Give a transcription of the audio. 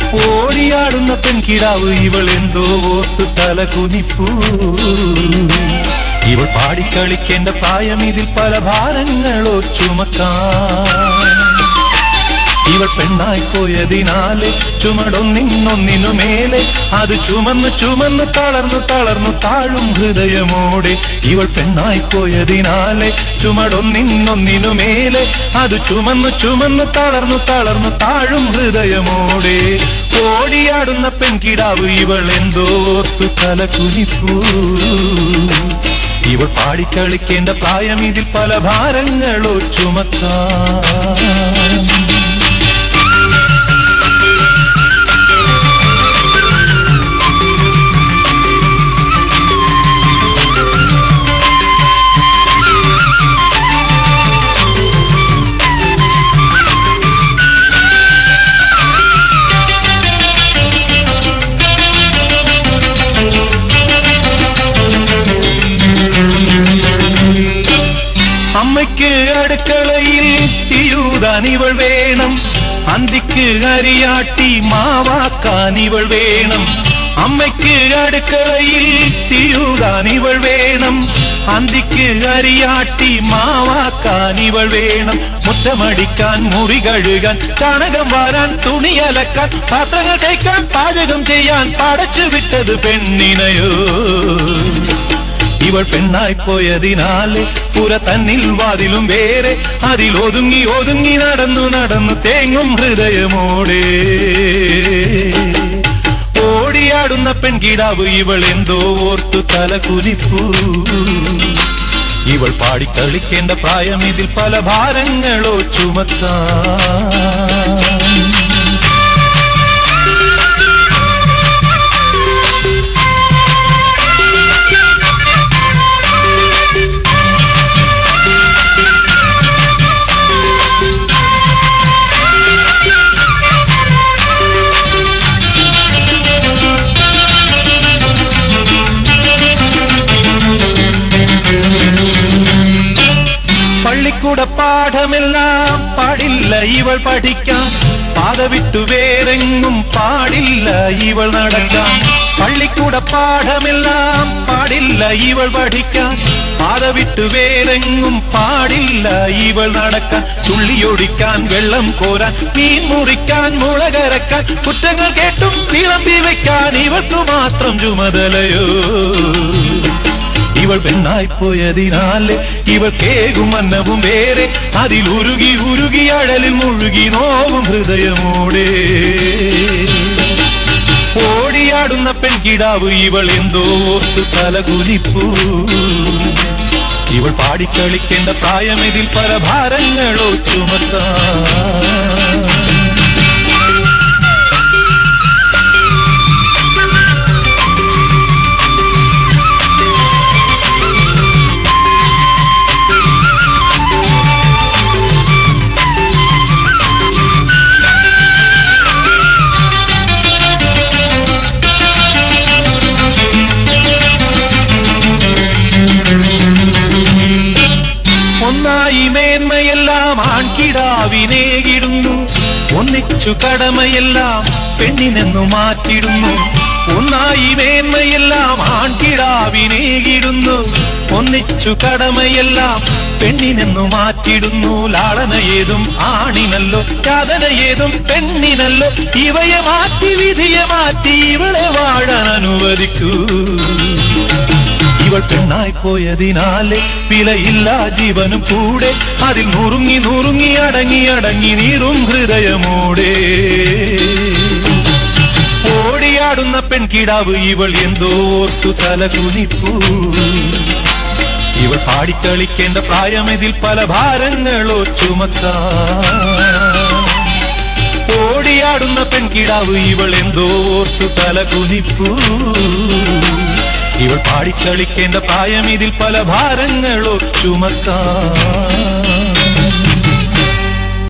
ഓടിയാടുന്ന പെൺകിടാവ് ഇവൾ എന്തോ ഓർത്തു തല കുനിപ്പൂ ഇവൾ പാടിക്കളിക്കേണ്ട പ്രായം ഇതിൽ പല ഭാരങ്ങളോ ചുമക്കാൻ ഇവൾ പെണ്ണായി പോയതിനാലെ ചുമടൊന്നിനൊന്നിനു മേലെ അത് ചുമന്ന് ചുമന്ന് തളർന്നു തളർന്നു താഴും ഹൃദയമോടെ ഇവൾ പെണ്ണായി പോയതിനാലെ ചുമടൊന്നിനൊന്നിനു മേലെ അത് ചുമന്ന് ചുമന്ന് തളർന്നു തളർന്നു താഴും ഹൃദയമോടെ ഓടിയാടുന്ന പെൺകിടാവ് ഇവൾ എന്തോ ഓർത്തു തല കുനിപ്പൂ ഇവൾ പാടിക്കളിക്കേണ്ട പ്രായം ഇതിൽ പല ഭാരങ്ങളോ ചുമക്കാൻ അമ്മയ്ക്ക് അടുക്കളയിൽ തിയൂതാൻ ഇവൾ വേണം അന്തിക്ക് അരിയാട്ടി മാവാക്കാൻ ഇവൾ വേണം അമ്മയ്ക്ക് അടുക്കളയിൽ തിയൂതാൻ ഇവൾ വേണം അന്തിക്ക് അരിയാട്ടി മാവാക്കാൻ ഇവൾ വേണം മുറ്റമടിക്കാൻ മുറി കഴുകാൻ ചാണകം വാരാൻ തുണി അലക്കാൻ പാത്രങ്ങൾ തേക്കാൻ പാചകം ചെയ്യാൻ പടച്ചു വിട്ടത് പെണ്ണിനയോ ഇവൾ പെണ്ണായി പോയതിനാലെ പുര തന്നിൽ വാതിലും വേറെ അതിൽ ഒതുങ്ങി ഒതുങ്ങി നടന്നു നടന്നു തേങ്ങും ഹൃദയമോടെ ഓടിയാടുന്ന പെൺകിടാവ് ഇവൾ എന്തോ ഓർത്തു തല കുലിപ്പൂ ഇവൾ പാടിക്കളിക്കേണ്ട പ്രായം ഇതിൽ പല ഭാരങ്ങളോ ചുമക്കാൻ പള്ളിക്കൂട പാഠമെല്ലാം പാടില്ല ഇവൾ പഠിക്കാൻ പാത വിട്ടു വേറെങ്ങും പാടില്ല ഇവൾ നടക്കാൻ പള്ളിക്കൂട പാഠമെല്ലാം പാടില്ല ഇവൾ പഠിക്കാൻ പാത വിട്ടു വേറെങ്ങും പാടില്ല ഇവൾ നടക്കാൻ തുള്ളിയൊടിക്കാൻ വെള്ളം കോരാൻ മീൻ മുറിക്കാൻ മുളകരക്കാൻ കുറ്റങ്ങൾ കേട്ടും വിളമ്പി വെക്കാൻ ഇവൾക്ക് മാത്രം ചുമതലയോ ഇവൾ പെണ്ണായി പോയതിനാലെ ഇവൾ കേകും അന്നവും വേറെ അതിൽ ഉരുകി ഉരുകി അഴലിൽ മുഴുകി നോവും ഹൃദയമോടെ ഓടിയാടുന്ന പെൺകിടാവ് ഇവൾ എന്തോ ഓർത്ത് തലകുലിപ്പൂ ഇവൾ പാടിക്കളിക്കേണ്ട പ്രായം ഇതിൽ പല ഭാരങ്ങളോ ചുമത്താൻ ഒന്നായി മേന്മയെല്ലാം ആൺകിടാവിനേകിടുന്നു ഒന്നിച്ചു കടമയെല്ലാം പെണ്ണിനെന്നു മാറ്റിടുന്നു ഒന്നായി മേന്മയെല്ലാം ആൺകിടാവിനേകിടുന്നു ഒന്നിച്ചു കടമയെല്ലാം പെണ്ണിനെന്നു മാറ്റിടുന്നു ലാളന ഏതും ആണിനല്ലോ യാതന ഏതും പെണ്ണിനല്ലോ ഇവയെ മാറ്റി വിധിയെ മാറ്റി ഇവളെ വാഴാൻ അനുവദിക്കൂ ഇവൾ പെണ്ണായി പോയതിനാലെ വിലയില്ല ജീവനും കൂടെ അതിൽ നുറുങ്ങി നുറുങ്ങി അടങ്ങി അടങ്ങി നീറും ഹൃദയമോടെ ഓടിയാടുന്ന പെൺകിടാവ് ഇവൾ എന്തോ ഓർത്തു തല കുനിപ്പൂ ഇവൾ പാടിക്കളിക്കേണ്ട പ്രായമിതിൽ പല ഭാരങ്ങളോ ചുമക്കാൻ ഓടിയാടുന്ന പെൺകിടാവ് ഇവൾ എന്തോ ഓർത്തു തല കുനിപ്പൂ ഇവൾ പാടിക്കളിക്കേണ്ട പ്രായം ഇതിൽ പല ഭാരങ്ങളോ ചുമക്കാൻ